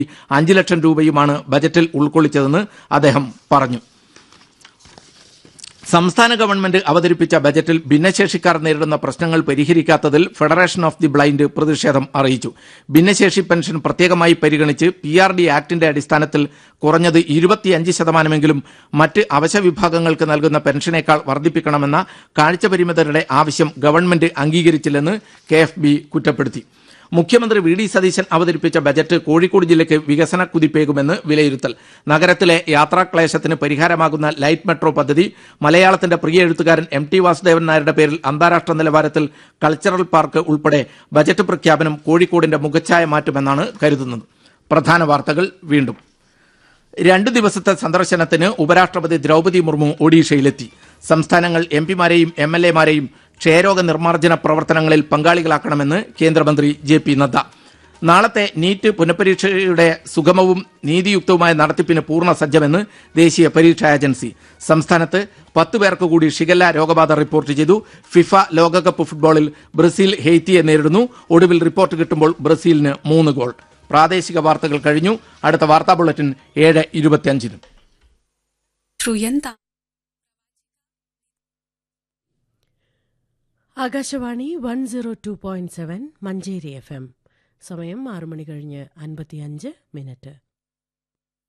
അഞ്ച് ലക്ഷം രൂപയുമാണ് ബജറ്റിൽ ഉൾക്കൊള്ളിച്ചതെന്ന് അദ്ദേഹം പറഞ്ഞു സംസ്ഥാന ഗവൺമെന്റ് അവതരിപ്പിച്ച ബജറ്റിൽ ഭിന്നശേഷിക്കാർ നേരിടുന്ന പ്രശ്നങ്ങൾ പരിഹരിക്കാത്തതിൽ ഫെഡറേഷൻ ഓഫ് ദി ബ്ലൈൻഡ് പ്രതിഷേധം അറിയിച്ചു ഭിന്നശേഷി പെൻഷൻ പ്രത്യേകമായി പരിഗണിച്ച് പി ആർ ഡി ആക്ടിന്റെ അടിസ്ഥാനത്തിൽ കുറഞ്ഞത് ഇരുപത്തിയഞ്ച് ശതമാനമെങ്കിലും മറ്റ് അവശ്യ വിഭാഗങ്ങൾക്ക് നൽകുന്ന പെൻഷനേക്കാൾ വർദ്ധിപ്പിക്കണമെന്ന കാഴ്ചപരിമിതരുടെ ആവശ്യം ഗവൺമെന്റ് അംഗീകരിച്ചില്ലെന്ന് കെ എഫ് ബി കുറ്റപ്പെടുത്തി മുഖ്യമന്ത്രി വി ഡി സതീശൻ അവതരിപ്പിച്ച ബജറ്റ് കോഴിക്കോട് ജില്ലയ്ക്ക് വികസന കുതിപ്പേകുമെന്ന് വിലയിരുത്തൽ നഗരത്തിലെ യാത്രാക്ലേശത്തിന് പരിഹാരമാകുന്ന ലൈറ്റ് മെട്രോ പദ്ധതി മലയാളത്തിന്റെ പ്രിയ എഴുത്തുകാരൻ എം ടി വാസുദേവൻ നായരുടെ പേരിൽ അന്താരാഷ്ട്ര നിലവാരത്തിൽ കൾച്ചറൽ പാർക്ക് ഉൾപ്പെടെ ബജറ്റ് പ്രഖ്യാപനം കോഴിക്കോടിന്റെ മുഖച്ഛായ മാറ്റുമെന്നാണ് കരുതുന്നത് പ്രധാന വാർത്തകൾ വീണ്ടും രണ്ടു ദിവസത്തെ സന്ദർശനത്തിന് ഉപരാഷ്ട്രപതി ദ്രൗപദി മുർമു ഒഡീഷയിലെത്തി സംസ്ഥാനങ്ങൾ എം പിമാരെയും എം എൽ എമാരെയും ക്ഷയരോഗ നിർമ്മാർജ്ജന പ്രവർത്തനങ്ങളിൽ പങ്കാളികളാക്കണമെന്ന് കേന്ദ്രമന്ത്രി ജെ പി നദ്ദ നാളത്തെ നീറ്റ് പുനഃപരീക്ഷയുടെ സുഗമവും നീതിയുക്തവുമായ നടത്തിപ്പിന് പൂർണ്ണ സജ്ജമെന്ന് ദേശീയ പരീക്ഷാ ഏജൻസി സംസ്ഥാനത്ത് പത്ത് പേർക്ക് കൂടി ഷിഗല്ല രോഗബാധ റിപ്പോർട്ട് ചെയ്തു ഫിഫ ലോകകപ്പ് ഫുട്ബോളിൽ ബ്രസീൽ ഹെയ്ത്തിയെ നേരിടുന്നു ഒടുവിൽ റിപ്പോർട്ട് കിട്ടുമ്പോൾ ബ്രസീലിന് മൂന്ന് ഗോൾ പ്രാദേശിക വാർത്തകൾ കഴിഞ്ഞു അടുത്ത വാർത്താ ബുള്ളറ്റിൻ ഏഴ് ഇരുപത്തിയഞ്ചിന് श्रूयन्ता Akashvani one zero two point seven Manjeri F M സമയം ആറ് മണി കഴിഞ്ഞ് അൻപത്തിയഞ്ച് മിനിറ്റ്